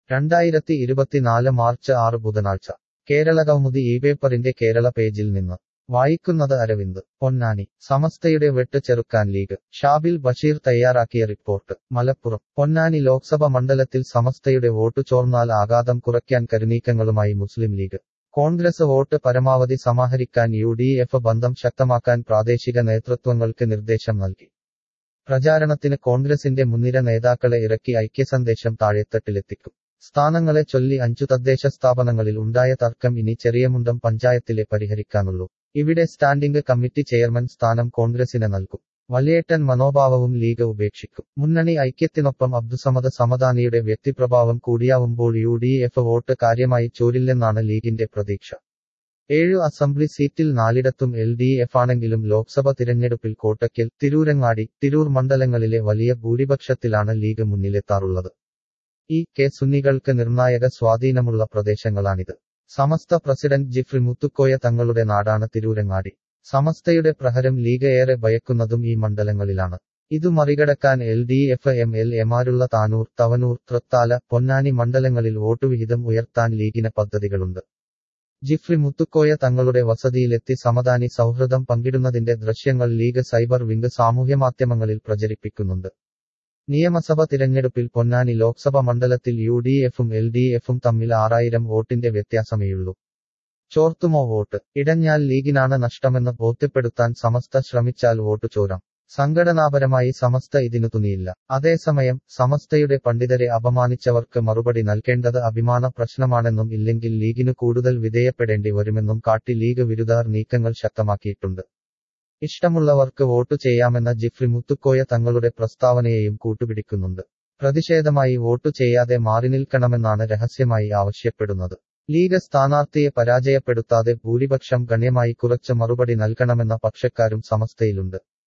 രണ്ടായിരത്തി ഇരുപത്തിനാല് മാർച്ച് ആറ് ബുധനാഴ്ച കേരളകൗമുദി ഈ പേപ്പറിന്റെ കേരള പേജിൽ നിന്ന് വായിക്കുന്നത് അരവിന്ദ് പൊന്നാനി സമസ്തയുടെ വെട്ട് ചെറുക്കാൻ ലീഗ് ഷാബിൽ ബഷീർ തയ്യാറാക്കിയ റിപ്പോർട്ട് മലപ്പുറം പൊന്നാനി ലോക്സഭ മണ്ഡലത്തിൽ സമസ്തയുടെ വോട്ട് ചോർന്നാൽ ആഘാതം കുറയ്ക്കാൻ കരുനീക്കങ്ങളുമായി മുസ്ലിം ലീഗ് കോൺഗ്രസ് വോട്ട് പരമാവധി സമാഹരിക്കാൻ യു ഡി എഫ് ബന്ധം ശക്തമാക്കാൻ പ്രാദേശിക നേതൃത്വങ്ങൾക്ക് നിർദ്ദേശം നൽകി പ്രചാരണത്തിന് കോൺഗ്രസിന്റെ മുൻനിര നേതാക്കളെ ഇറക്കി ഐക്യസന്ദേശം താഴെത്തട്ടിലെത്തിക്കും സ്ഥാനങ്ങളെ ചൊല്ലി അഞ്ചു തദ്ദേശ സ്ഥാപനങ്ങളിൽ ഉണ്ടായ തർക്കം ഇനി ചെറിയമുണ്ടം പഞ്ചായത്തിലെ പരിഹരിക്കാനുള്ളൂ ഇവിടെ സ്റ്റാൻഡിംഗ് കമ്മിറ്റി ചെയർമാൻ സ്ഥാനം കോൺഗ്രസിന് നൽകും വലിയേട്ടൻ മനോഭാവവും ലീഗ് ഉപേക്ഷിക്കും മുന്നണി ഐക്യത്തിനൊപ്പം അബ്ദുസമദ് സമദാനിയുടെ വ്യക്തിപ്രഭാവം കൂടിയാവുമ്പോൾ യു ഡി എഫ് വോട്ട് കാര്യമായി ചോരില്ലെന്നാണ് ലീഗിന്റെ പ്രതീക്ഷ ഏഴു അസംബ്ലി സീറ്റിൽ നാലിടത്തും എൽ ഡി എഫ് ആണെങ്കിലും ലോക്സഭ തിരഞ്ഞെടുപ്പിൽ കോട്ടയ്ക്കൽ തിരൂരങ്ങാടി തിരൂർ മണ്ഡലങ്ങളിലെ വലിയ ഭൂരിപക്ഷത്തിലാണ് ലീഗ് മുന്നിലെത്താറുള്ളത് ഈ കെ സുന്നികൾക്ക് നിർണായക സ്വാധീനമുള്ള പ്രദേശങ്ങളാണിത് സമസ്ത പ്രസിഡന്റ് ജിഫ്രി മുത്തുക്കോയ തങ്ങളുടെ നാടാണ് തിരൂരങ്ങാടി സമസ്തയുടെ പ്രഹരം ലീഗ് ഏറെ ഭയക്കുന്നതും ഈ മണ്ഡലങ്ങളിലാണ് ഇതു മറികടക്കാൻ L D F M L എമാരുള്ള താനൂർ തവനൂർ തൃത്താല പൊന്നാനി മണ്ഡലങ്ങളിൽ വോട്ടുവിഹിതം ഉയർത്താൻ ലീഗിന് പദ്ധതികളുണ്ട് ജിഫ്രി മുത്തുക്കോയ തങ്ങളുടെ വസതിയിലെത്തി സമദാനി സൗഹൃദം പങ്കിടുന്നതിന്റെ ദൃശ്യങ്ങൾ ലീഗ് സൈബർ വിംഗ് സാമൂഹ്യമാധ്യമങ്ങളിൽ പ്രചരിപ്പിക്കുന്നുണ്ട് നിയമസഭ തിരഞ്ഞെടുപ്പിൽ പൊന്നാനി ലോക്സഭ മണ്ഡലത്തിൽ യു ഡി എഫും എൽ ഡി എഫും തമ്മിൽ ആറായിരം വോട്ടിന്റെ വ്യത്യാസമേയുള്ളൂ ചോർത്തുമോ വോട്ട് ഇടഞ്ഞാൽ ലീഗിനാണ് നഷ്ടമെന്ന് ബോധ്യപ്പെടുത്താൻ സമസ്ത ശ്രമിച്ചാൽ വോട്ട് ചോരാം സംഘടനാപരമായി സമസ്ത ഇതിനു തുനിയില്ല അതേസമയം സമസ്തയുടെ പണ്ഡിതരെ അപമാനിച്ചവർക്ക് മറുപടി നൽകേണ്ടത് അഭിമാന പ്രശ്നമാണെന്നും ഇല്ലെങ്കിൽ ലീഗിനു കൂടുതൽ വിധേയപ്പെടേണ്ടി വരുമെന്നും കാട്ടി ലീഗ് വിരുദ്ധർ നീക്കങ്ങൾ ശക്തമാക്കിയിട്ടുണ്ട് ഇഷ്ടമുള്ളവർക്ക് വോട്ട് ചെയ്യാമെന്ന ജിഫ്രി മുത്തുക്കോയ തങ്ങളുടെ പ്രസ്താവനയെയും കൂട്ടുപിടിക്കുന്നുണ്ട് പ്രതിഷേധമായി വോട്ടു ചെയ്യാതെ മാറി നിൽക്കണമെന്നാണ് രഹസ്യമായി ആവശ്യപ്പെടുന്നത് ലീഗ് സ്ഥാനാർത്ഥിയെ പരാജയപ്പെടുത്താതെ ഭൂരിപക്ഷം ഗണ്യമായി കുറച്ച് മറുപടി നൽകണമെന്ന പക്ഷക്കാരും സമസ്തയിലുണ്ട്